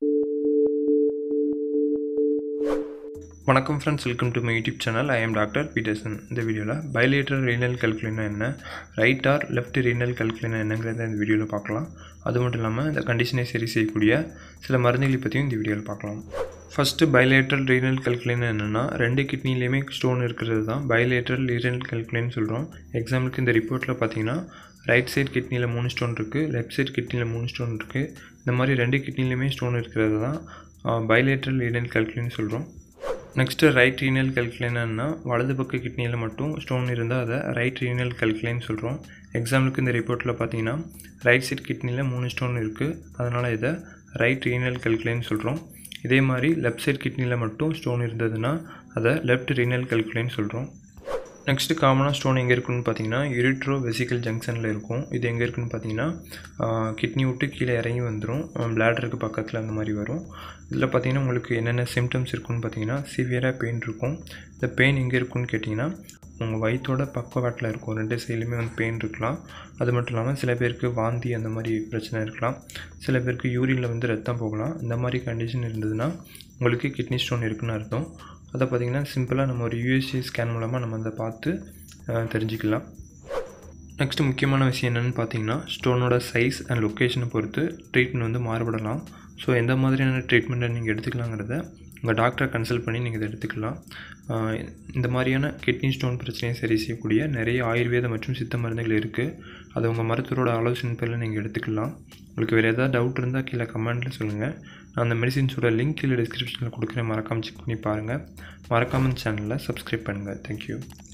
வணக்கம் friends welcome to my YouTube channel I am doctor Peterson இந்த வீடியோவில் bilateral renal கல்குலினா என்ன ரைட் ஆர் லெஃப்ட் ரீனல் கல்குலினா என்னங்கிறத இந்த வீடியோவில் பார்க்கலாம் அது மட்டும் இல்லாமல் இந்த கண்டிஷனை சரி செய்யக்கூடிய சில மருந்துகளை பற்றியும் இந்த வீடியோவில் பார்க்கலாம் ஃபஸ்ட்டு பைலேட்ரல் ரீனல் கல்குலினா என்னென்னா ரெண்டு கிட்னிலையுமே ஸ்டோன் இருக்கிறது தான் பைலேட்ரல் ரீனல் கல்குலின்னு சொல்கிறோம் எக்ஸாம்பிளுக்கு இந்த ரிப்போர்ட்டில் பார்த்தீங்கன்னா ரைட் சைடு கிட்னியில் மூணு ஸ்டோன் இருக்குது லெஃப்ட் சைடு கிட்னியில் மூணு ஸ்டோன் இருக்குது இந்த மாதிரி ரெண்டு கிட்னிலையுமே ஸ்டோன் இருக்கிறது தான் பைலேட்ரல் ரீனல் கல்குலின்னு சொல்கிறோம் நெக்ஸ்ட்டு ரைட் ரீனல் கல்குலைனா வலது பக்க கிட்னியில் மட்டும் ஸ்டோன் இருந்தால் அதை ரைட் ரீனல் கல்குலைன்னு சொல்கிறோம் எக்ஸாம்பிளுக்கு இந்த ரிப்போர்ட்டில் பார்த்தீங்கன்னா ரைட் சைட் கிட்னியில் மூணு ஸ்டோன் இருக்குது அதனால் இதை ரைட் ரீனல் கல்குலைன்னு சொல்கிறோம் இதே மாதிரி லெஃப்ட் சைட் கிட்னியில் மட்டும் ஸ்டோன் இருந்ததுன்னா அதை லெஃப்ட் ரீனல் கல்குலைன்னு சொல்கிறோம் நெக்ஸ்ட்டு காமனாக ஸ்டோன் எங்கே இருக்குன்னு பார்த்தீங்கன்னா யூரிட்ரோ வெசிக்கல் ஜங்ஷனில் இருக்கும் இது எங்கே இருக்குன்னு பார்த்தீங்கன்னா கிட்னி விட்டு கீழே இறங்கி வந்துடும் பிளாடருக்கு பக்கத்தில் அந்த மாதிரி வரும் இதில் பார்த்தீங்கன்னா உங்களுக்கு என்னென்ன சிம்டம்ஸ் இருக்குன்னு பார்த்தீங்கன்னா சிவியராக பெயின் இருக்கும் இந்த பெயின் எங்கே இருக்குன்னு கேட்டிங்கன்னா உங்கள் வயிற்றோட பக்கவாட்டில் இருக்கும் ரெண்டு சைட்லையுமே வந்து பெயின் இருக்கலாம் அது மட்டும் இல்லாமல் சில பேருக்கு வாந்தி அந்த மாதிரி பிரச்சனை இருக்கலாம் சில பேருக்கு யூரினில் வந்து ரத்தம் போகலாம் இந்த மாதிரி கண்டிஷன் இருந்ததுன்னா உங்களுக்கு கிட்னி ஸ்டோன் இருக்குன்னு அர்த்தம் அதை பார்த்திங்கன்னா சிம்பிளாக நம்ம ஒரு யூஎஸ்சி ஸ்கேன் மூலமாக நம்ம அதை பார்த்து தெரிஞ்சுக்கலாம் நெக்ஸ்ட்டு முக்கியமான விஷயம் என்னென்னு பார்த்தீங்கன்னா ஸ்டோனோட சைஸ் அண்ட் லொக்கேஷனை பொறுத்து ட்ரீட்மெண்ட் வந்து மாறுபடலாம் ஸோ எந்த மாதிரியான ட்ரீட்மெண்ட்டை நீங்கள் எடுத்துக்கலாங்கிறத உங்கள் டாக்டரை கன்சல்ட் பண்ணி நீங்கள் இதை எடுத்துக்கலாம் இந்த மாதிரியான கிட்னி ஸ்டோன் பிரச்சனையை சரி செய்யக்கூடிய நிறைய ஆயுர்வேத மற்றும் சித்த மருந்துகள் இருக்குது அதை உங்கள் மருத்துவரோட ஆலோசனை பேரில் நீங்கள் எடுத்துக்கலாம் உங்களுக்கு வேறு ஏதாவது டவுட் இருந்தால் கீழே கமெண்ட்டில் சொல்லுங்கள் நான் அந்த மெடிசின்ஸோட லிங்க் கீழே டிஸ்கிரிப்ஷனில் கொடுக்குறேன் மறக்காமல் செக் பண்ணி பாருங்கள் மறக்காமல் சேனலில் சப்ஸ்கிரைப் பண்ணுங்கள் தேங்க்யூ